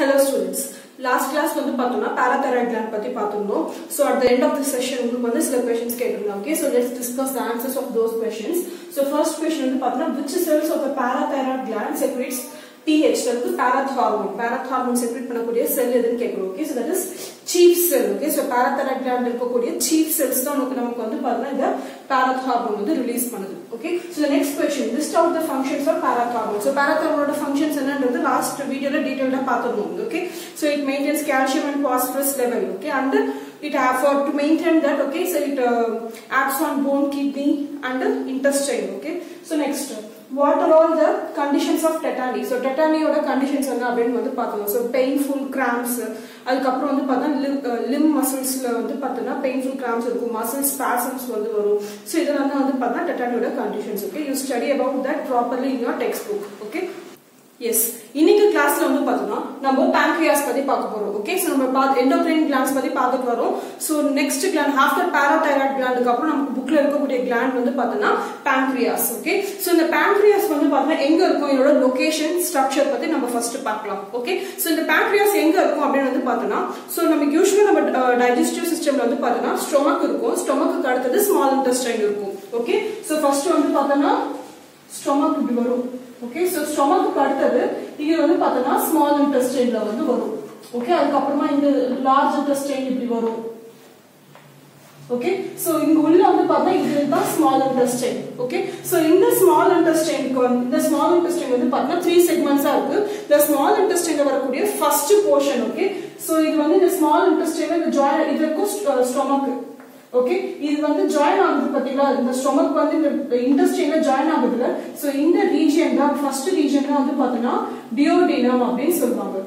Hello students last class வந்து பார்த்தோம்னா பேராதெராய்ட் gland பத்தி பார்த்துருந்தோம் so at the end of the session உங்களுக்கு வந்து சில கொஸ்டின்ஸ் கேட்டிருந்தோம் okay so let's discuss the answers of those questions so first question வந்து பார்த்தோம்னா which cells of the parathyroid gland secretes PH வந்து parath hormone parath hormone secrete பண்ணக்கூடிய cell எதுன்னு கேட்குறோம் okay so that is chief cell okay so parathyroid gland இருக்கக்கூடிய chief cells தான் நமக்கு நமக்கு வந்து பார்த்தீங்கன்னா இந்த பேராத் ஹார்மோன் வந்து ரிலீஸ் பண்ணுது okay so next question list of the functions of parath hormone so parath ஹார்மோனோட ஃபங்க்ஷன்ஸ் என்னன்றது லாஸ்ட் வீடியோல டீடைல்டா பார்த்துருந்தோம் okay so it maintains calcium and phosphorus level okay and it have for to maintain that okay so it uh, acts on bone kidney and uh, intestine okay so next uh, what are all the conditions of tetany so tetany ஓட conditions என்ன அப்படின்னு வந்து பார்த்தோம் so painful cramps அதுக்கப்புறம் வந்து பார்த்தா Lim மசில்ஸ்ல வந்து பார்த்தோன்னா பெயின்ஃபுல் கிராம்ஸ் இருக்கும் மசில் ஸ்பாசம்ஸ் வந்து வரும் ஸோ இதெல்லாம் தான் வந்து பார்த்தா டெட்டானியோட conditions okay you study about that properly in your textbook okay yes இன்னைக்கு கிளாஸ்ல வந்து பார்த்தோம்னா நம்ம பேங்க்ரியாஸ் பத்தி பார்க்க போறோம் ஓகே ஸோ நம்ம பார்த்து எண்டோக்ரைன் கிளான்ஸ் பத்தி பார்த்துட்டு வரோம் so next gland after parathyroid கிளாண்டுக்கு அப்புறம் நமக்கு புக்ல இருக்கக்கூடிய கிளாண்ட் வந்து பார்த்தோம்னா பேங்க்ரியாஸ் ஓகே ஸோ இந்த பேங்க்ரியாஸ் வந்து பார்த்தோம்னா எங்க இருக்கும் இதோட லொகேஷன் ஸ்ட்ரக்சர் பத்தி நம்ம ஃபர்ஸ்ட் பார்க்கலாம் ஓகே ஸோ இந்த பேங்க்ரியாஸ் எங்க இருக்கும் அப்படின்னு வந்து பார்த்தோம்னா ஸோ நமக்கு யூஸ்வலா நம்ம டைஜஸ்டிவ் சிஸ்டம்ல வந்து பார்த்தோம்னா ஸ்டொமக் இருக்கும் ஸ்டொமக்கு அடுத்தது ஸ்மால் இன்டெஸ்டைன் இருக்கும் ஓகே ஸோ ஃபர்ஸ்ட் வந்து பார்த்தோம்னா ஸ்டொமக் இப்படி வரும் ஓகே ஸோ ஸ்டொமக்கு அடுத்தது இது வந்து பார்த்தோம்னா ஸ்மால் இன்டெஸ்டைன்ல வந்து வரும் ஓகே அதுக்கப்புறமா இந்த லார்ஜ் இன்டெஸ்டைன் இப்படி வரும் ஓகே சோ இங்க உள்ள வந்து பார்த்தா இதுதான் ஸ்மால் இன்டெஸ்டைன் ஓகே சோ இந்த ஸ்மால் இன்டெஸ்டைனுக்கு வந்து இந்த ஸ்மால் இன்டெஸ்டைன் வந்து பார்த்தா த்ரீ செக்மெண்ட்ஸா இருக்கு இந்த ஸ்மால் இன்டெஸ்டைன்ல வரக்கூடிய ஃபர்ஸ்ட் போர்ஷன் ஓகே சோ இது வந்து இந்த ஸ்மால் இன்டெஸ்டைன்ல இந்த ஜாயின் இது இருக்கும் ஸ்டொமக் ஓகே இது வந்து ஜாயின் ஆகுது பாத்தீங்களா இந்த ஸ்டொமக் வந்து இந்த இன்டெஸ்டைன்ல ஜாயின் ஆகுதுல சோ இந்த ரீஜியன் தான் ஃபர்ஸ்ட் ரீஜியன் தான் வந்து பாத்தீங்கன்னா டியோடினம் அப்படின்னு சொல்லுவாங்க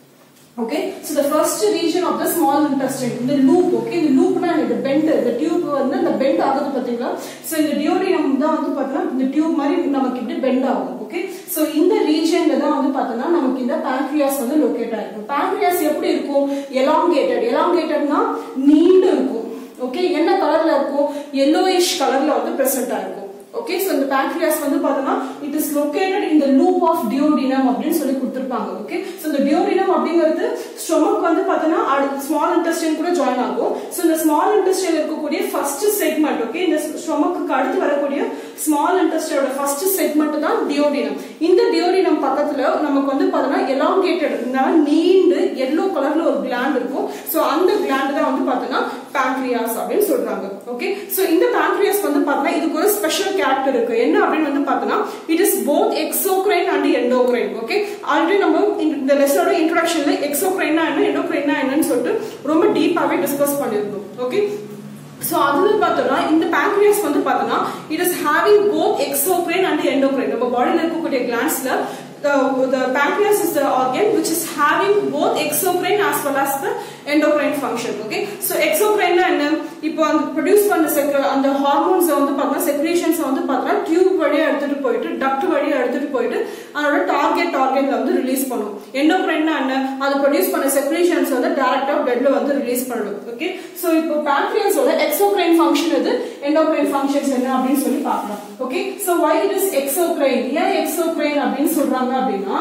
okay so the first region of the small intestine இந்த லூப் ஓகே இந்த லூப்னா இந்த பெண்ட் இந்த டியூப் வந்து அந்த பெண்ட் ஆகுது பாத்தீங்களா சோ இந்த டியோடினம் தான் வந்து பாத்தீங்கன்னா இந்த டியூப் மாதிரி நமக்கு இப்படி பெண்ட் ஆகும் ஓகே சோ இந்த ரீஜன்ல தான் வந்து பாத்தீங்கன்னா நமக்கு இந்த பான்க்ரியாஸ் வந்து லொகேட் ஆயிருக்கும் பான்க்ரியாஸ் எப்படி இருக்கும் எலாங்கேட்டட் எலாங்கேட்டட்னா நீண்டு இருக்கும் ஓகே என்ன கலர்ல இருக்கும் எல்லோயிஷ் கலர்ல வந்து பிரசன்ட் ஆயிருக்கும் ஓகே சோ இந்த pancreas வந்து பார்த்தோம்னா it is located in the loop of duodenum அப்படின்னு சொல்லி கொடுத்துருப்பாங்க ஓகே சோ இந்த டியோடினம் அப்படிங்கிறது ஸ்டொமக் வந்து பார்த்தோம்னா ஸ்மால் இன்டெஸ்டைன் கூட ஜாயின் ஆகும் சோ இந்த ஸ்மால் இன்டெஸ்டைன் இருக்கக்கூடிய ஃபர்ஸ்ட் செக்மெண்ட் ஓகே இந்த ஸ்டொமக்கு அடுத்து வரக்கூடிய ஸ்மால் இன்டெஸ்டைனோட ஃபர்ஸ்ட் செக்மெண்ட் தான் டியோடினம் இந்த டியோடினம் பக்கத்துல நமக்கு வந்து பார்த்தோம்னா எலாங்கேட்டட் நீண்டு எல்லோ கலர்ல ஒரு கிளாண்ட் இருக்கும் சோ அந்த கிளாண்ட் தான் வந்து பார்த்தோம்னா pancreas அப்படின்னு சொல்றாங்க ஓகே சோ இந்த pancreas வந்து பார்த்தோம்னா இதுக்கு ஒரு ஸ்பெஷல் கேரக்டர் இருக்கு என்ன அப்படின்னு வந்து பார்த்தோம்னா it is both exocrine and endocrine okay already நம்ம இந்த லெசனோட இன்ட்ரோடக்ஷன்ல எக்ஸோக்ரைனா என்ன எண்டோக்ரைனா என்னன்னு சொல்லிட்டு ரொம்ப டீப்பாவே டிஸ்கஸ் பண்ணியிருந்தோம் ஓகே சோ அதுல பார்த்தோம்னா இந்த pancreas வந்து பார்த்தோம்னா it is having both exocrine and endocrine நம்ம பாடியில இருக்கக்கூடிய கிளான்ஸ்ல the, the pancreas is the organ which is having both exocrine as well as the endocrine function okay so exocrine என்ன இப்போ அந்த ப்ரொடியூஸ் பண்ண செக்ர அந்த ஹார்மோன்ஸ் வந்து பார்த்தா செக்ரேஷன்ஸ் வந்து பார்த்தா டியூப் வழியா எடுத்துட்டு போயிட்டு டக்ட் வழியா எடுத்துட்டு போயிட்டு அதோட டார்கெட் ஆர்கன்ல வந்து ரிலீஸ் பண்ணும் எண்டோக்ரைன் என்ன அது ப்ரொடியூஸ் பண்ண செக்ரேஷன்ஸ் வந்து டைரக்டா பிளட்ல வந்து ரிலீஸ் பண்ணும் ஓகே சோ இப்போ pancreasoட exocrine ஃபங்க்ஷன் எது endocrine ஃபங்க்ஷன்ஸ் என்ன அப்படின்னு சொல்லி பார்க்கலாம் okay so why it is exocrine ஏன் exocrine அப்படின்னு சொல்றாங்க அப்படின்னா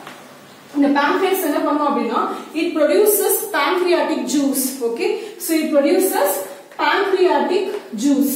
இந்த pancreas என்ன பண்ணும் அப்படின்னா it produces pancreatic juice okay so it produces pancreatic juice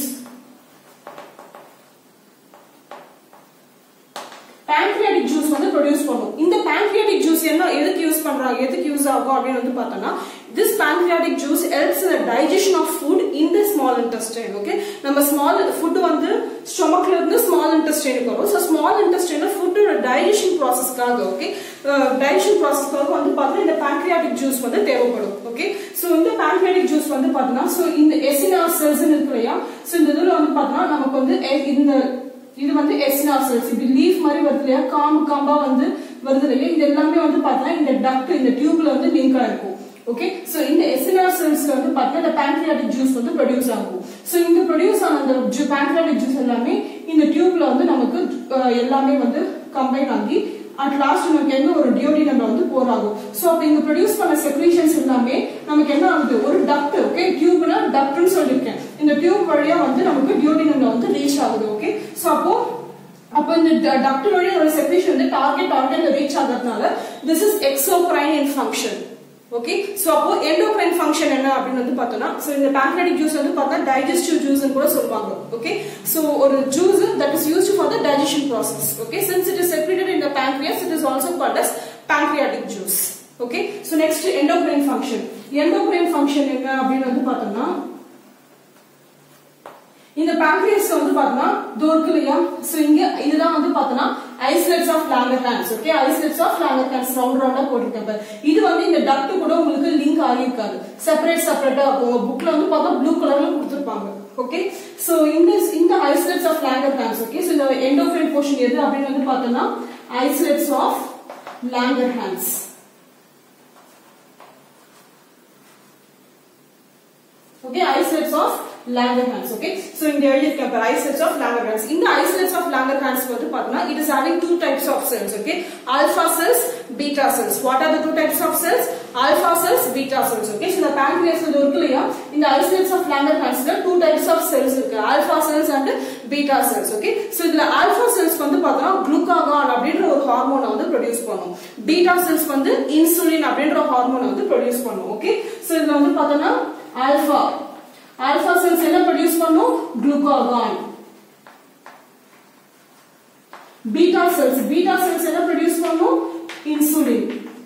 pancreatic juice வந்து ப்ரொடியூஸ் பண்ணும் இந்த pancreatic juice என்ன எதுக்கு யூஸ் பண்றாங்க எதுக்கு யூஸ் ஆகும் அப்படின்னு வந்து பார்த்தோம்னா this pancreatic juice helps in the digestion of food in the small intestine okay நம்ம small food வந்து ஸ்டொமக்ல இருந்து ஸ்மால் இன்டெஸ்டைனுக்கு வரும் ஸோ ஸ்மால் இன்டெஸ்டைன்ல ஃபுட்டோட டைஜஷன் ப்ராசஸ்க்காக ஓகே டைஜஷன் ப்ராசஸ்க்காக வந்து பார்த்தீங்கன்னா இந்த pancreatic juice வந்து தேவைப்படும் ஓகே ஸோ இந்த pancreatic juice வந்து பார்த்தீங்கன்னா ஸோ இந்த எசினா செல்ஸ் இருக்கு இல்லையா ஸோ இந்த இதில் வந்து பார்த்தீங்கன்னா நமக்கு வந்து இந்த இது வந்து எஸ்னா செல்ஸ் இப்படி லீஃப் மாதிரி வருது இல்லையா காம்பு காம்பா வந்து வருது இல்லையா இது எல்லாமே வந்து பார்த்தீங்கன்னா இந்த டக்ட் இந்த டியூப்ல வந்து லிங்க் ஆயிருக்கும் ஓகே சோ இந்த எஸ்என்ஆர் செல்ஸ்ல வந்து பார்த்தீங்கன்னா இந்த pancreatic ஜூஸ் வந்து ப்ரொடியூஸ் ஆகும் சோ இந்த ப்ரொடியூஸ் ஆன அந்த pancreatic ஜூஸ் எல்லாமே இந்த டியூப்ல வந்து நமக்கு எல்லாமே வந்து கம்பைன் ஆகி அட் லாஸ்ட் நமக்கு என்ன ஒரு டியோடினம்ல வந்து போர் ஆகும் சோ அப்ப இங்க ப்ரொடியூஸ் பண்ண செக்ரீஷன்ஸ் எல்லாமே நமக்கு என்ன ஆகுது ஒரு டக்ட் ஓகே டியூப்னா டக்ட்னு சொல்லியிருக்கேன் இந்த டியூப் வழியா வந்து நமக்கு டியோடினம்ல வந்து ரீச் ஆகுது ஓகே சோ அப்போ அப்போ இந்த டக்ட் வழியா ஒரு செக்ரேஷன் வந்து டார்கெட் ஆர்கன்ல ரீச் ஆகிறதுனால this is exocrine in function okay so அப்போ எண்டோக்ரைன் ஃபங்க்ஷன் என்ன அப்படின்னு வந்து பார்த்தோம்னா சோ இந்த pancreatic ஜூஸ் வந்து பார்த்தா டைஜஸ்டிவ் ஜூஸ் கூட சொல்லுவாங்க ஓகே சோ ஒரு juice that is used for the digestion process okay since it is secreted in the pancreas it is also called as pancreatic juice okay so next endocrine function endocrine function என்ன அப்படின்னு வந்து பார்த்தோம்னா இந்த pancreas வந்து பார்த்தோம்னா தோற்கு இல்லையா so இங்க இதுதான் வந்து பார்த்தோம்னா isolates of Langerhans okay isolates of Langerhans round ரவுண்டா போட்டிருக்கேன் பாரு. இது வந்து இந்த டக்ட் கூட உங்களுக்கு லிங்க் ஆகியிருக்காது செப்பரேட் செப்பரேட்டா உங்க புக்ல வந்து பார்த்தா ப்ளூ கலர்ல கொடுத்துருப்பாங்க ஓகே சோ இந்த இந்த isolates of Langerhans okay so இந்த எண்டோஃபைன் போர்ஷன் எது அப்படின்னு வந்து பார்த்தோம்னா isolates of Langerhans okay isolates of Langerhans okay so in the earlier paper isolates of Langerhans இந்த isolates of Langerhans வந்து பார்த்தோம்னா it is having two types of cells okay alpha cells beta cells what are the two types of cells alpha cells beta cells okay so இந்த pancreas வந்து இருக்கு இல்லையா இந்த isolates of Langerhansல two types of cells இருக்கு alpha cells and beta cells okay so இதுல alpha cells வந்து பார்த்தோம்னா glucagon அப்படின்ற ஒரு ஹார்மோனை வந்து ப்ரொடியூஸ் பண்ணும் beta cells வந்து insulin அப்படின்ற ஹார்மோனை வந்து ப்ரொடியூஸ் பண்ணும் okay so இதுல வந்து பார்த்தோம்னா ஆல்பா ஆல்பா செல்ஸ் என்ன ப்ரொடியூஸ் பண்ணும் glucagon beta cells beta cells என்ன ப்ரொடியூஸ் பண்ணும் இன்சுலின்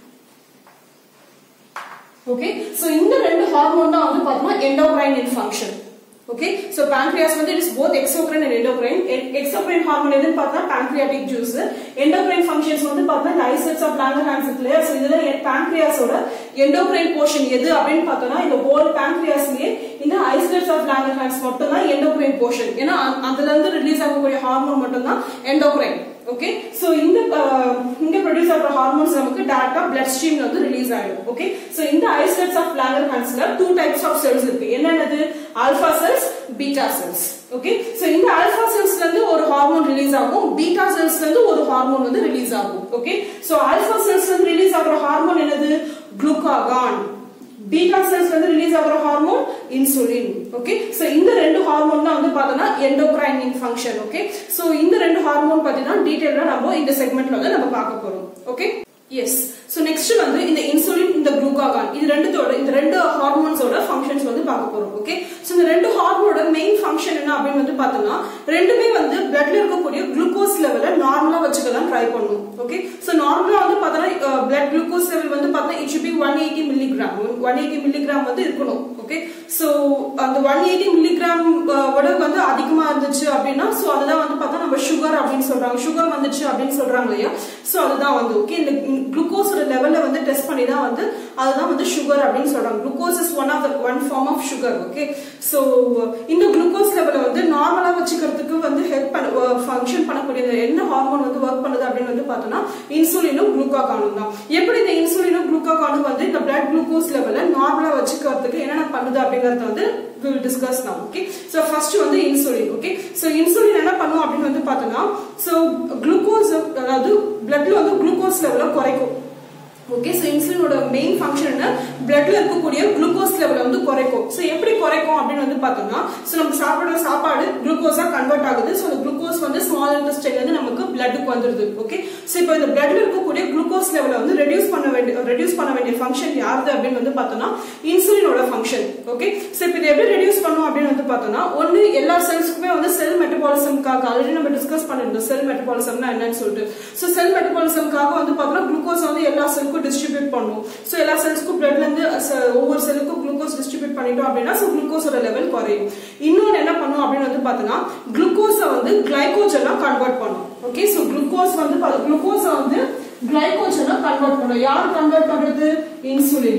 ஓகே சோ இந்த ரெண்டு ஹார்மோன் தான் வந்து பார்த்தோம்னா endocrine in function okay so pancreas வந்து it is both exocrine and endocrine exocrine hormone எதுன்னு பார்த்தா pancreatic juice எண்டோக்ரைன் ஃபங்க்ஷன்ஸ் வந்து பார்த்தா இந்த ஐசெட்ஸ் ஆஃப் லாங்கர்ஹான்ஸ் இருக்கு இல்லையா சோ இதுல pancreasோட எண்டோக்ரைன் போர்ஷன் எது அப்படின்னு பார்த்தோம்னா இந்த ஹோல் pancreasலயே இந்த ஐசோலேட்ஸ் ஆஃப் லாங்கர்ஹான்ஸ் மட்டும் தான் எண்டோக்ரைன் போர்ஷன் ஏன்னா அ- அதுல இருந்து ரிலீஸ் ஆகக்கூடிய ஹார்மோன் மட்டும் தான் எண்டோக்ரைன் ஓகே சோ இந்த அஹ், இங்க ப்ரொடியூஸ் ஆகிற ஹார்மோன்ஸ் நமக்கு டேரக்டா பிளட் ஸ்ட்ரீம்ல வந்து ரிலீஸ் ஆயிடும் ஓகே சோ இந்த ஐசோலேட்ஸ் ஆஃப் லாங்கர்ஹான்ஸ்ல டூ டைப்ஸ் ஆஃப் செல்ஸ் இருக்கு என்னென்னது alpha cells beta cells okay so இந்த ஆல்பா செல்ஸ்ல இருந்து ஒரு ஹார்மோன் ரிலீஸ் ஆகும் பீட்டா செல்ஸ்ல இருந்து ஒரு ஹார்மோன் வந்து ரிலீஸ் ஆகும் ஓகே சோ ஆல்பா செல்ஸ்ல இருந்து ரிலீஸ் ஆகுற ஹார்மோன் என்னது குளுகாகான் பீட்டா செல்ஸ் வந்து ரிலீஸ் ஆகுற ஹார்மோன் இன்சுலின் ஓகே சோ இந்த ரெண்டு ஹார்மோன் தான் வந்து பார்த்தோம்னா எண்டோக்ரைன் ஃபங்க்ஷன் ஓகே சோ இந்த ரெண்டு ஹார்மோன் பத்தி தான் டீடைலா நம்ம இந்த செக்மெண்ட்ல வந்து நம்ம பார்க்க போறோம் ஓகே எஸ் சோ நெக்ஸ்ட் வந்து இந்த இன்சுலின் இந்த குளுகாகான் இது ரெண்டுத்தோட இந்த ரெண்டு ஹார்மோன்ஸோட ஃபங்க்ஷன்ஸ் வந்து பார்க்க போறோம் ஓகே சோ இந்த ரெண்டு ஹார்மோனோட மெயின் ஃபங்க்ஷன் என்ன அப்படின்னு வந்து பார்த்தோம்னா ரெண்டுமே வந்து பிளட்ல இருக்கக்கூடிய குளுக்கோஸ் லெவலை நார்மலா வச்சுக்கலாம் ட்ரை பண்ணும் ஓகே சோ நார்மலா வந்து பார்த்தோம்னா பிளட் குளுக்கோஸ் லெவல் வந்து பார்த்தா it should be one eighty milligram one eighty milligram வந்து இருக்கணும் ஓகே சோ அந்த ஒன் எயிட்டி மில்லிகிராம் விட வந்து அதிகமா இருந்துச்சு அப்படின்னா சோ அதுதான் வந்து பார்த்தா நம்ம சுகர் அப்படின்னு சொல்றாங்க சுகர் வந்துச்சு அப்படின்னு சொல்றாங்க இல்லையா சோ அதுதான் வந்து ஓகே இந்த குளுக்கோஸோட லெவல்ல வந்து டெஸ்ட் பண்ணி தான் வந்து அதுதான் வந்து சுகர் அப்படின்னு சொல்றாங்க glucose is one of the one form of sugar okay so இந்த குளுக்கோஸ் லெவலை வந்து நார்மலா வச்சுக்கிறதுக்கு வந்து ஹெல்ப் பண்ண ஃபங்க்ஷன் பண்ணக்கூடிய என்ன ஹார்மோன் வந்து ஒர்க் பண்ணுது அப்படின்னு வந்து பார்த்தோம்னா இன்சுலினும் குளுக்காகானும் தான் எப்படி இந்த இன்சுலினும் குளுக்காகானும் வந்து இந்த பிளட் குளுக்கோஸ் லெவலை நார்மலா வச்சுக்கிறதுக்கு என்னென்ன பண்ணுது அப்படிங்கறத வந்து will discuss now okay so first வந்து இன்சுலின் ஓகே சோ இன்சுலின் என்ன பண்ணும் அப்படின்னு வந்து பார்த்தோம்னா சோ குளுக்கோஸ் அதாவது பிளட்ல வந்து குளுக்கோஸ் லெவலை குறைக்கும் ஓகே ஸோ இன்சுலினோட மெயின் ஃபங்க்ஷன் என்ன பிளட்ல இருக்கக்கூடிய குளுக்கோஸ் லெவலை வந்து குறைக்கும் ஸோ எப்படி குறைக்கும் அப்படின்னு வந்து பார்த்தோம்னா ஸோ நம்ம சாப்பிடுற சாப்பாடு குளுக்கோஸா கன்வெர்ட் ஆகுது ஸோ அந்த குளுக்கோஸ் வந்து ஸ்மால் இன்டெஸ்டைன்ல இருந்து நமக்கு பிளட்டுக்கு வந்துருது ஓகே ஸோ இப்போ இந்த பிளட்ல இருக்கக்கூடிய குளுக்கோஸ் லெவலை வந்து ரெடியூஸ் பண்ண வேண்டிய ரெடியூஸ் பண்ண வேண்டிய ஃபங்க்ஷன் யாருது அப்படின்னு வந்து பார்த்தோம்னா இன்சுலினோட ஃபங்க்ஷன் ஓகே ஸோ இப்போ இதை எப்படி ரெடியூஸ் பண்ணும் அப்படின்னு வந்து பார்த்தோம்னா ஒன்று எல்லா செல்ஸ்க்குமே வந்து செல் மெட்டபாலிசம்காக ஆல்ரெடி நம்ம டிஸ்கஸ் பண்ணிருந்தோம் செல் மெட்டபாலிசம்னா என்னன்னு சொல்லிட்டு ஸோ செல் மெட்டபாலிசம்காக வந்து பார்த்தோம்னா குளுக்கோஸ் வந்து எல்லா செல்லுக்கும் டிஸ்ட்ரிபியூட் பண்ணும் ஸோ எல்லா செல்ஸ்க்கும் பிளட்ல இருந்து ச- ஒவ்வொரு செல்லுக்கும் குளுக்கோஸ் டிஸ்ட்ரிபியூட் பண்ணிட்டோம் அப்படின்னா ஸோ குளுக்கோஸோட லெவல் குறையும் இன்னொன்று என்ன பண்ணும் அப்படின்னு வந்து பார்த்தோம்னா குளுக்கோஸை வந்து கிளைகோஜனா கன்வெர்ட் பண்ணும் ஓகே ஸோ குளுக்கோஸ் வந்து குளுக்கோஸை வந்து கிளைகோஜனா கன்வெர்ட் பண்ணும் யார் கன்வெர்ட் பண்றது இன்சுலின்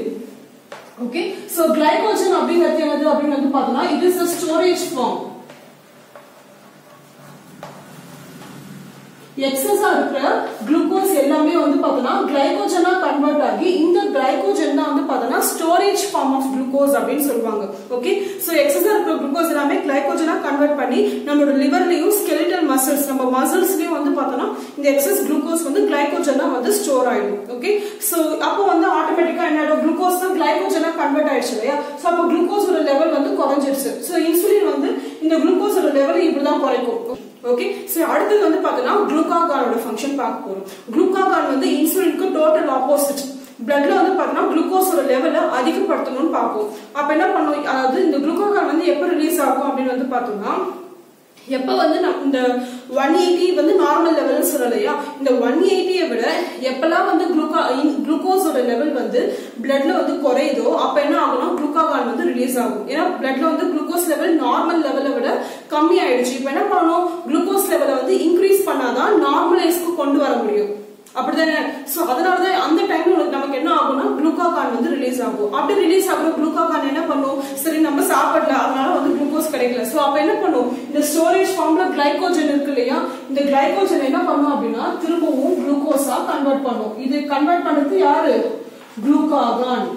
ஓகே சோ கிளைகோஜன் அப்படிங்கிறது என்னது அப்படின்னு வந்து பார்த்தோம்னா it is a storage form எக்ஸஸா இருக்கிற குளுக்கோஸ் எல்லாமே வந்து பார்த்தோம்னா கிளைகோஜனா கன்வெர்ட் ஆகி இந்த கிளைகோஜன் தான் வந்து பார்த்தோம்னா ஸ்டோரேஜ் ஃபார்ம் ஆஃப் குளுக்கோஸ் அப்படின்னு சொல்லுவாங்க ஓகே சோ எக்ஸஸா இருக்கிற குளுக்கோஸ் எல்லாமே கிளைகோஜனா கன்வெர்ட் பண்ணி நம்மளோட லிவர்லயும் ஸ்கெலிட்டல் மசில்ஸ் நம்ம மசில்ஸ்லயும் வந்து பார்த்தோம்னா இந்த எக்ஸஸ் குளுக்கோஸ் வந்து கிளைகோஜனா வந்து ஸ்டோர் ஆயிடும் ஓகே சோ அப்போ வந்து ஆட்டோமேட்டிக்கா என்ன ஆயிடும் குளுக்கோஸ் தான் கிளைகோஜனா கன்வெர்ட் ஆயிடுச்சு இல்லையா ஸோ அப்போ குளுக்கோஸோட லெவல் வந்து குறைஞ்சிருச்சு ஸோ இன்சுலின் வந்து இந்த குளுக்கோஸோட லெவல் இப்படிதான் குறைக்கும் ஓகே ஸோ அடுத்தது வந்து பார்த்தோம்னா குளுக்காகானோட ஃபங்க்ஷன் பார்க்க போறோம் குளுக்காகான் வந்து இன்சுலினுக்கு டோட்டல் ஆப்போசிட் பிளட்ல வந்து பார்த்தோம்னா குளுக்கோஸோட லெவலை அதிகப்படுத்தணும்னு பார்ப்போம் அப்ப என்ன பண்ணும் அதாவது இந்த குளுக்கோகான் வந்து எப்போ ரிலீஸ் ஆகும் அப்படின்னு வந்து பார்த்தோம்னா எப்போ வந்து நம்ம இந்த ஒன் எயிட்டி வந்து நார்மல் லெவல்னு சொல்லலையா இந்த ஒன் எயிட்டியை விட எப்பெல்லாம் வந்து குளுக்கா குளுக்கோஸோட லெவல் வந்து பிளட்ல வந்து குறையுதோ அப்போ என்ன ஆகும்னா குளுக்காகான் வந்து ரிலீஸ் ஆகும் ஏன்னா பிளட்ல வந்து குளுக்கோஸ் லெவல் நார்மல் லெவலை விட கம்மி ஆயிடுச்சு இப்போ என்ன பண்ணணும் குளுக்கோஸ் லெவலை வந்து இன்க்ரீஸ் பண்ணாதான் நார்மலைஸ்க்கு கொண்டு வர முடியும் அப்படிதானே சோ அதனாலதான் அந்த டைம்ல நமக்கு என்ன ஆகும்னா குளுக்காகான் வந்து ரிலீஸ் ஆகும் அப்படி ரிலீஸ் ஆகுற குளுக்காகான் என்ன பண்ணும் சரி நம்ம சாப்பிடல அதனால வந்து குளுக்கோஸ் கிடைக்கல சோ அப்ப என்ன பண்ணும் இந்த ஸ்டோரேஜ் ஃபார்ம்ல கிளைகோஜன் இருக்கு இல்லையா இந்த கிளைகோஜன் என்ன பண்ணும் அப்படின்னா திரும்பவும் குளுக்கோஸா கன்வெர்ட் பண்ணும் இது கன்வெர்ட் பண்ணது யாரு குளுக்காகான்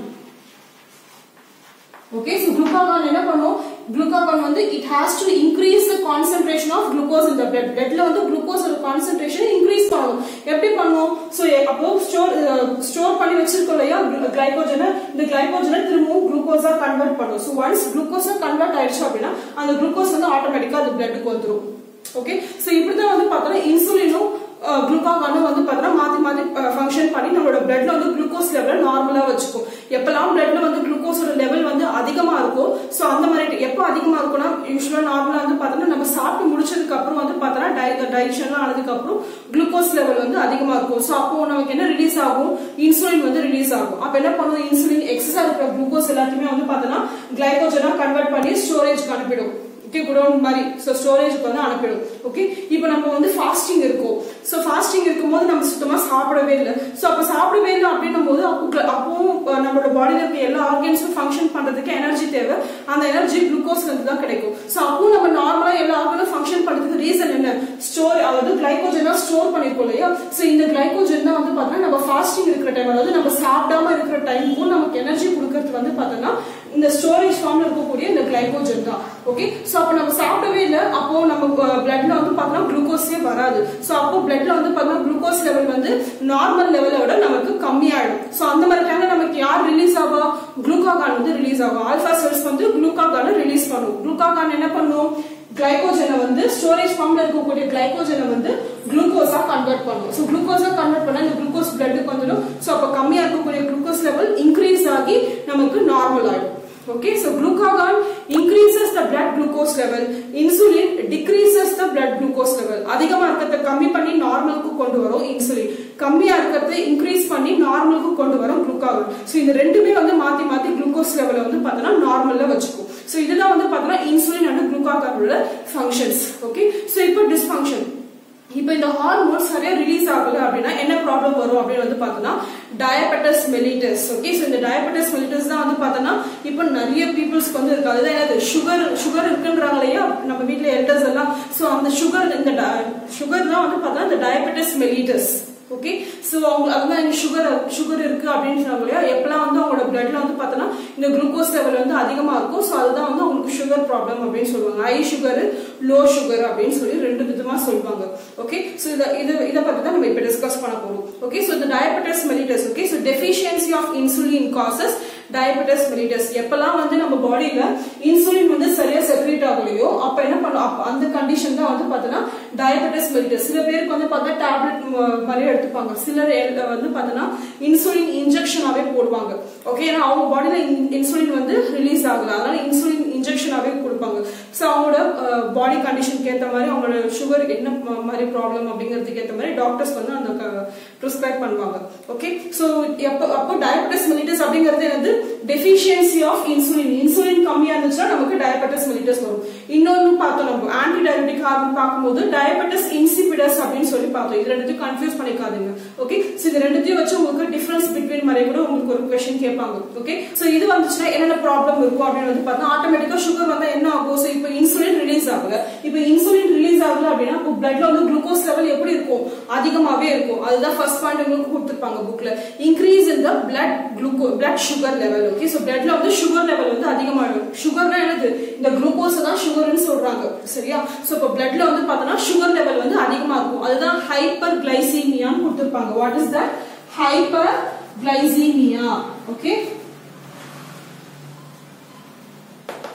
ஓகே ஸோ குளுக்காகான் என்ன பண்ணும் குளுக்காகான் வந்து it has to increase the concentration of glucose இந்த பிளட் பிளட்ல வந்து குளுக்கோஸோட கான்சென்ட்ரேஷன் இன்க்ரீஸ் பண்ணணும் எப்படி பண்ணும் ஸோ அப்போ ஸ்டோர் ஸ்டோர் பண்ணி வச்சிருக்கோம் இல்லையா கிளைகோஜனை இந்த கிளைகோஜனை திரும்பவும் குளுக்கோஸா கன்வெர்ட் பண்ணும் ஸோ ஒன்ஸ் குளுக்கோஸா கன்வெர்ட் ஆயிடுச்சு அப்படின்னா அந்த குளுக்கோஸ் வந்து ஆட்டோமேட்டிக்கா அது பிளட்டுக்கு வந்துடும் ஓகே ஸோ இப்படிதான் வந்து பார்த்தோம்னா இன்சுலினும் குளுக்காகானும் வந்து பார்த்தோம்னா மாத்தி மாத்தி ஃபங்க்ஷன் பண்ணி நம்மளோட பிளட்ல வந்து குளுக்கோஸ் லெவல் நார்மலா வச்சுக்கும் எப்பெல்லாம் பிளட்ல வந்து குளுக்கோஸோட லெவல் வந்து அதிகமா இருக்கும் ஸோ அந்த மாதிரி எப்போ அதிகமா இருக்கும்னா யூஸ்வலா நார்மலா வந்து பார்த்தோம்னா நம்ம சாப்பிட்டு முடிச்சதுக்கு அப்புறம் வந்து பார்த்தோம்னா டை டைஜஷன்லாம் ஆனதுக்கு அப்புறம் குளுக்கோஸ் லெவல் வந்து அதிகமா இருக்கும் ஸோ அப்போ நமக்கு என்ன ரிலீஸ் ஆகும் இன்சுலின் வந்து ரிலீஸ் ஆகும் அப்போ என்ன பண்ணும் இன்சுலின் எக்ஸஸா இருக்கிற குளுக்கோஸ் எல்லாத்தையுமே வந்து பார்த்தோம்னா கிளைகோஜனா கன்வெர்ட் பண்ணி ஸ்டோரேஜ்க்கு அனுப்பிடும் ஓகே குடோன் மாதிரி ஸோ ஸ்டோரேஜ்க்கு வந்து அனுப்பிடும் ஓகே இப்போ நம்ம வந்து ஃபாஸ்டிங் இருக்கும் ஸோ ஃபாஸ்டிங் இருக்கும்போது நம்ம சுத்தமாக சாப்பிடவே இல்லை ஸோ அப்போ சாப்பிடவே இல்லை அப்படின்னும் போது அப்போ அப்பவும் நம்மளோட பாடியில் இருக்க எல்லா ஆர்கன்ஸும் ஃபங்க்ஷன் பண்ணுறதுக்கு எனர்ஜி தேவை அந்த எனர்ஜி குளுக்கோஸ்ல இருந்து தான் கிடைக்கும் ஸோ அப்போ நம்ம நார்மலாக எல்லா ஆர்கனும் ஃபங்க்ஷன் பண்ணுறதுக்கு ரீசன் என்ன ஸ்டோர் அதாவது கிளைகோஜனா ஸ்டோர் பண்ணிருக்கோம் இல்லையா ஸோ இந்த கிளைகோஜன் தான் வந்து பார்த்தோன்னா நம்ம ஃபாஸ்டிங் இருக்கிற டைம் அதாவது நம்ம சாப்பிடாம இருக்கிற டைமுக்கும் நமக்கு எனர்ஜி கொடுக்கறது வந்து பார்த்தோன்னா இந்த ஸ்டோரேஜ் ஃபார்ம்ல இருக்கக்கூடிய இந்த கிளைகோஜன் தான் ஓகே ஸோ அப்போ நம்ம சாப்பிடவே இல்லை அப்போ நம்ம பிளட்ல வந்து பார்த்தோம்னா குளுக்கோஸே வராது ஸோ அப்போ பிளட்ல வந்து பார்த்தோம்னா குளுக்கோஸ் லெவல் வந்து நார்மல் லெவலை விட நமக்கு கம்மியாயிடும் ஸோ அந்த மாதிரி டைம்ல நமக்கு யார் ரிலீஸ் ஆகா குளுக்காகான் வந்து ரிலீஸ் ஆகும் ஆல்ஃபா செல்ஸ் வந்து குளுக்காகானை ரிலீஸ் பண்ணும் குளுக்காகான் என்ன பண்ணும் கிளைகோஜனை வந்து ஸ்டோரேஜ் ஃபார்ம்ல இருக்கக்கூடிய கிளைகோஜனை வந்து குளுக்கோஸா கன்வெர்ட் பண்ணும் ஸோ குளுக்கோஸா கன்வெர்ட் பண்ணா இந்த குளுக்கோஸ் பிளட்டுக்கு வந்துடும் ஸோ அப்போ கம்மியா இருக்கக்கூடிய குளுக்கோஸ் லெவல் இன்க்ரீஸ் ஆகி நமக்கு நார்மல் ஆயிடும் okay so glucagon increases the blood glucose level insulin decreases the blood glucose level அதிகமா இருக்கிறத கம்மி பண்ணி நார்மலுக்கு கொண்டு வரும் இன்சுலின் கம்மியா இருக்கிறத இன்க்ரீஸ் பண்ணி நார்மலுக்கு கொண்டு வரும் குளுக்காகன் ஸோ இந்த ரெண்டுமே வந்து மாத்தி மாத்தி குளுக்கோஸ் லெவலை வந்து பார்த்தோம்னா நார்மல்ல வச்சுக்கும் ஸோ இதுதான் வந்து பார்த்தோம்னா இன்சுலின் அண்ட் குளுக்காகனோட ஃபங்க்ஷன்ஸ் ஓகே ஸோ இப்போ டிஸ்ஃபங்க்ஷன் இப்போ இந்த ஹார்மோன் சரியா ரிலீஸ் ஆகல அப்படின்னா என்ன ப்ராப்ளம் வரும் அப்படின்னு வந்து பார்த்தோம்னா டயபெட்டஸ் மெலிட்டஸ் ஓகே ஸோ இந்த டயபெட்டஸ் மெலிட்டஸ் தான் வந்து பார்த்தோம்னா இப்போ நிறைய பீப்புள்ஸ்க்கு வந்து இருக்கு அதுதான் என்னது சுகர் சுகர் இருக்குன்றாங்க இல்லையா நம்ம வீட்டில் எல்டர்ஸ் எல்லாம் ஸோ அந்த சுகர் இந்த சுகர் தான் வந்து பார்த்தோம்னா இந்த டயபெட்டஸ் மெலிட்டஸ் ஓகே ஸோ அவங்க அதுதான் சுகர் சுகர் இருக்கு அப்படின்னு சொன்னாங்க இல்லையா எப்பெல்லாம் வந்து அவங்களோட பிளட்ல வந்து பார்த்தோன்னா இந்த குளுக்கோஸ் லெவல் வந்து அதிகமா இருக்கும் ஸோ அதுதான் வந்து அவங்களுக்கு சுகர் ப்ராப்ளம் அப்படின்னு சொல்லுவாங்க ஹை சுகர் லோ சுகர் அப்படின்னு சொல்லி ரெண்டு விதமா சொல்லுவாங்க ஓகே ஸோ இதை இது இதை பத்தி தான் நம்ம இப்போ டிஸ்கஸ் பண்ண போறோம் ஓகே ஸோ இந்த diabetes mellitus okay so deficiency of insulin causes diabetes mellitus எப்பெல்லாம் வந்து நம்ம பாடியில இன்சுலின் வந்து சரியா செக்ரேட் ஆகலையோ அப்ப என்ன பண்ணும் அப்ப அந்த கண்டிஷன் தான் வந்து பார்த்தோன்னா டயபெட்டஸ் மெலிட்டஸ் சில பேருக்கு வந்து பார்த்தா டேப்லெட் மாதிரி எடுத்துப்பாங்க சிலர் வந்து பார்த்தோன்னா இன்சுலின் இன்ஜெக்ஷனாவே போடுவாங்க ஓகே ஏன்னா அவங்க பாடியில இன்சுலின் வந்து ரிலீஸ் ஆகல அதனால இன்சுலின் இன்ஜெக்ஷனாவே கொடுப்பாங்க ஸோ அவங்களோட பாடி கண்டிஷனுக்கு ஏற்ற மாதிரி அவங்களோட சுகர் என்ன மாதிரி ப்ராப்ளம் அப்படிங்கிறதுக்கு ஏற்ற மாதிரி டாக்டர்ஸ் வந்து அந்த ப்ரிஸ்கிரைப் பண்ணுவாங்க ஓகே ஸோ எப்போ அப்போ டயபெட்டஸ் மெலிட்டஸ் அப்படிங்கிறது என்னது டெஃபிஷியன்சி ஆஃப் இன்சுலின் இன்சுலின் கம்மியா இருந்துச்சுன்னா நமக்கு டயபெட்டஸ் மெலிட்டஸ் வரும் இன்னொன்னு பார்த்தோம் நம்ம ஆன்டி டயபெட்டிக் ஹார்மோன் பார்க்கும்போது டயபெட்டஸ் இன்சிபிடஸ் அப்படின்னு சொல்லி பார்த்தோம் இது ரெண்டுத்தையும் கன்ஃபியூஸ் பண்ணிக்காதீங்க ஓகே ஸோ இது ரெண்டுத்தையும் வச்சு உங்களுக்கு டிஃபரன்ஸ் பிட்வீன் மாதிரி கூட உங்களுக்கு ஒரு கொஸ்டின் கேட்பாங்க ஓகே ஸோ இது வந்துச்சுன்னா என்னென்ன ப்ராப்ளம் இருக்கும் அப்படின்னு வந்து பார்த்தா ஆட்டோமேட்டிக்கா சுகர் வந்தா என்ன ஆகும் ஸோ இப்போ இன்சுலின் ரிலீஸ் ஆகல இப்போ இன்சுலின் ரிலீஸ் ஆகல அப்படின்னா இப்போ பிளட்ல வந்து குளுக்கோஸ் லெவல் எப்படி இருக்கும் அதிகமாவே இருக்கும் அதுதான் ஃபர்ஸ்ட் பாயிண்ட் உங்களுக்கு கொடுத்துருப்பாங்க புக்ல increase in the blood gluco blood sugar level okay so பிளட்ல வந்து சுகர் லெவல் வந்து அதிகமாகும் சுகர்னா என்னது இந்த குளுக்கோஸ் தான் சுகர்னு சொல்றாங்க சரியா ஸோ இப்போ பிளட்ல வந்து பார்த்தோம்னா சுகர் லெவல் வந்து அதிகமா இருக்கும் அதுதான் ஹைப்பர் கிளைசீமியான்னு கொடுத்துருப்பாங்க what is that hyperglycaemia okay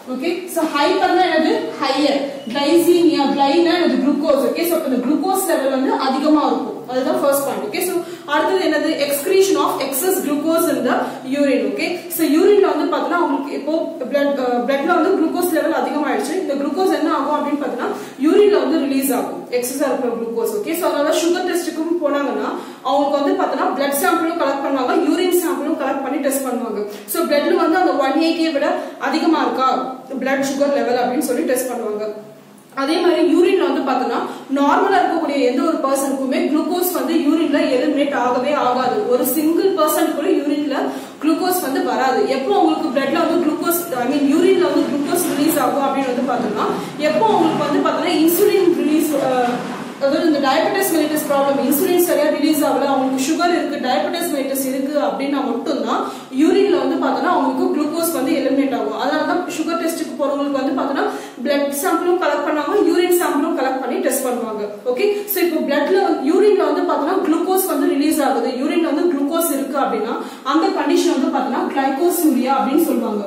okay so ஹைப்பர்னா என்னது ஹையர் கிளைசீமியா கிளைனா என்னது குளுக்கோஸ் ஓகே சோ இந்த குளுக்கோஸ் லெவல் வந்து அதிகமா இருக்கும் அதுதான் ஃபர்ஸ்ட் பாயிண்ட் ஓகே சோ அடுத்தது என்னது excretion of excess glucose in the urine okay so யூரின்ல வந்து பார்த்தீங்கன்னா உங்களுக்கு இப்போ பிளட் பிளட்ல வந்து குளுக்கோஸ் லெவல் அதிகமாயிடுச்சு இந்த குளுக்கோஸ் என்ன ஆகும் அப்படின்னு பார்த்தீங்கன்னா யூரின்ல வந்து ரிலீஸ் ஆகும் எக்ஸஸா இருக்கிற குளுக்கோஸ் ஓகே சோ அதனால சுகர் டெஸ்ட்டுக்கும் போனாங்கன்னா அவங்களுக்கு வந்து பார்த்தீங்கன்னா பிளட் சாம்பிளும் கலெக்ட் பண்ணுவாங்க யூரின் சாம்பிளும் கலெக்ட் பண்ணி டெஸ்ட் பண்ணுவாங்க சோ பிளட்ல வந்து அந்த ஒன் எயிட்டியை விட அதிகமா இருக்கா பிளட் சுகர் லெவல் அப்படின்னு சொல்லி டெஸ்ட் பண்ணுவாங்க அதே மாதிரி யூரின்ல வந்து பார்த்தோம்னா நார்மலா இருக்கக்கூடிய எந்த ஒரு பர்சனுக்குமே குளுக்கோஸ் வந்து யூரின்ல எலிமினேட் ஆகவே ஆகாது ஒரு சிங்கிள் பர்சன் கூட யூரின்ல குளுக்கோஸ் வந்து வராது எப்போ உங்களுக்கு பிளட்ல வந்து குளுக்கோஸ் ஐ மீன் யூரின்ல வந்து குளுக்கோஸ் ரிலீஸ் ஆகும் அப்படின்னு வந்து பார்த்தோம்னா எப்போ உங்களுக்கு வந்து பார்த்தோம்னா இன்சுலின் ரிலீஸ் அதாவது இந்த டயபெட்டிஸ் மெலிட்டஸ் ப்ராப்ளம் இன்சுலின் சரியா ரிலீஸ் ஆகல அவங்களுக்கு சுகர் இருக்கு டயபெட்டிஸ் மெலிட்டஸ் இருக்கு அப்படின்னா மட்டும்தான் யூரின்ல வந்து பார்த்தோம்னா அவங்களுக்கு குளுக்கோஸ் வந்து எலிமினேட் ஆகும் அதனால தான் சுகர் டெஸ்ட்டுக்கு போறவங்களுக்கு வந்து பார்த்தோம்னா பிளட் சாம்பிளும் கலெக்ட் பண்ணுவாங்க யூரின் சாம்பிளும் கலெக்ட் பண்ணி டெஸ்ட் பண்ணுவாங்க ஓகே சோ இப்போ பிளட்ல யூரின்ல வந்து பார்த்தோம்னா குளுக்கோஸ் வந்து ரிலீஸ் ஆகுது யூரின்ல வந்து குளுக்கோஸ் இருக்கு அப்படின்னா அந்த கண்டிஷன் வந்து பார்த்தோம்னா கிளைகோசூரியா அப்படின்னு சொல்லுவாங்க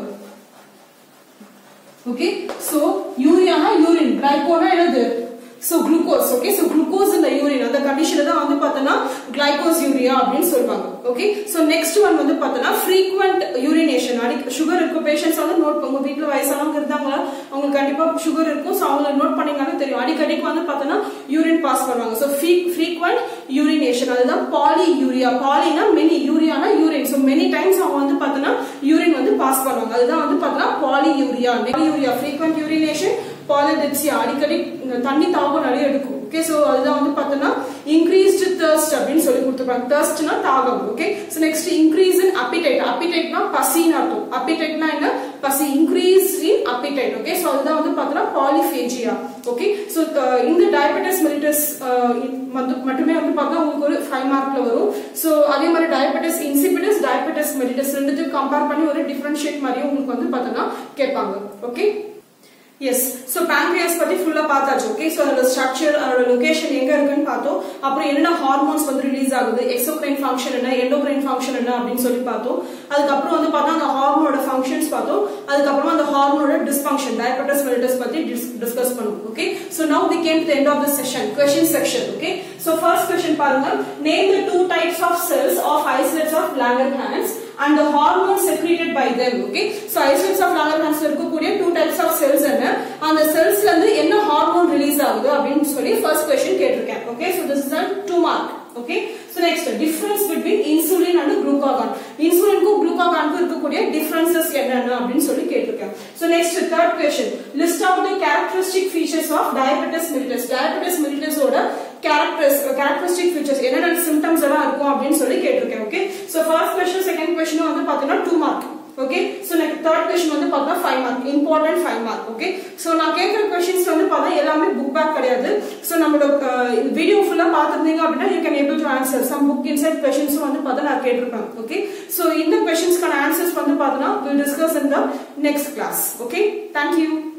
ஓகே சோ யூரியானா யூரின் கிளைகோனா என்னது so glucose okay so glucose இந்த யூரின் அந்த கண்டிஷன்ல தான் வந்து பார்த்தோம்னா கிளைகோஸ் யூரியா அப்படின்னு சொல்லுவாங்க ஓகே சோ நெக்ஸ்ட் ஒன் வந்து பார்த்தோம்னா ஃப்ரீக்வெண்ட் யூரினேஷன் அடி சுகர் இருக்க பேஷண்ட்ஸ் வந்து நோட் உங்க வீட்ல வயசானவங்க இருந்தாங்க அவங்களுக்கு கண்டிப்பா சுகர் இருக்கும் சோ அவங்க நோட் பண்ணீங்கன்னா தெரியும் அடிக்கடிக்கு வந்து பார்த்தோம்னா யூரின் பாஸ் பண்ணுவாங்க சோ ஃப்ரீக்வெண்ட் யூரினேஷன் அதுதான் பாலி யூரியா பாலினா மெனி யூரியானா யூரின் சோ மெனி டைம்ஸ் அவங்க வந்து பார்த்தோம்னா யூரின் வந்து பாஸ் பண்ணுவாங்க அதுதான் வந்து பார்த்தோம்னா பாலி யூரியா யூரியா ஃப்ரீக்வெண்ட் யூரினேஷன் பாலிடெப்சியா அடிக்கடி தண்ணி தாகம் நிறைய எடுக்கும் ஓகே சோ அதுதான் வந்து பார்த்தோம்னா இன்க்ரீஸ்டு தர்ஸ்ட் அப்படின்னு சொல்லி கொடுத்துருப்பாங்க தர்ஸ்ட்னா தாகம் okay so next increase in appetite அப்பிடைட்னா பசின்னு அர்த்தம் அப்பிடைட்னா என்ன பசி increase in appetite okay so அதுதான் வந்து பார்த்தோம்னா பாலிஃபேஜியா ஓகே சோ இந்த டயபெட்டிஸ் மெலிட்டஸ் வந்து மட்டுமே வந்து பார்த்தா உங்களுக்கு ஒரு ஃபைவ் மார்க்ல வரும் சோ அதே மாதிரி டயபெட்டிஸ் இன்சிபிடஸ் டயபெட்டிஸ் மெலிட்டஸ் ரெண்டுத்தையும் கம்பேர் பண்ணி ஒரு டிஃபரன்ஷியேட் மாதிரியும் உங்களுக்கு வந்து பார்த்தோம்னா கேட்பாங்க ஓகே எஸ் சோ pancreas பத்தி ஃபுல்லா பார்த்தாச்சு ஓகே சோ அதோட ஸ்ட்ரக்சர் அதோட லொகேஷன் எங்க இருக்குன்னு பார்த்தோம் அப்புறம் என்னென்ன ஹார்மோன்ஸ் வந்து ரிலீஸ் ஆகுது எக்ஸோக்ரைன் ஃபங்க்ஷன் என்ன எண்டோக்ரைன் ஃபங்க்ஷன் என்ன அப்படின்னு சொல்லி பார்த்தோம் அதுக்கப்புறம் வந்து பார்த்தா அந்த ஹார்மோனோட ஃபங்க்ஷன்ஸ் பார்த்தோம் அதுக்கப்புறம் அந்த ஹார்மோனோட டிஸ்ஃபங்க்ஷன் டயபெட்டிஸ் மெலிட்டஸ் பத்தி டிஸ்கஸ் பண்ணுவோம் okay so now we came to the end of the session question section okay so first question பாருங்க name the two types of cells of isolates of Langerhans and the hormones secreted by them okay so isolates of Langerhans இருக்கக்கூடிய two types of cells என்ன அந்த செல்ஸ்ல இருந்து என்ன hormone release ஆகுது அப்படின்னு சொல்லி first question கேட்டிருக்கேன் okay so this is a two mark okay so next difference between insulin and glucagon இன்சுலினுக்கும் குளுக்காகானுக்கும் இருக்கக்கூடிய டிஃபரன்சஸ் என்னென்ன அப்படின்னு சொல்லி கேட்டிருக்கேன் so next third question list out the characteristic features of diabetes mellitus diabetes mellitus ஓட characters characteristic features என்னென்ன symptoms எல்லாம் இருக்கும் அப்படின்னு சொல்லி கேட்டிருக்கேன் okay so first question second question வந்து பாத்தீங்கன்னா டூ மார்க் ஓகே சோ எனக்கு தேர்ட் கொஸ்டின் வந்து பார்த்தா five mark important five mark okay so நான் கேட்குற கொஸ்டின்ஸ் வந்து பார்த்தா எல்லாமே புக் பேக் கிடையாது சோ நம்மளோட வீடியோ ஃபுல்லா பார்த்துருந்தீங்க அப்படின்னா you can able to answer some book inside கொஸ்டின்ஸும் வந்து பார்த்தா நான் கேட்டிருப்பேன் ஓகே சோ இந்த கொஸ்டின்ஸ்க்கான ஆன்சர்ஸ் வந்து பார்த்தோன்னா will discuss in the next class okay thank you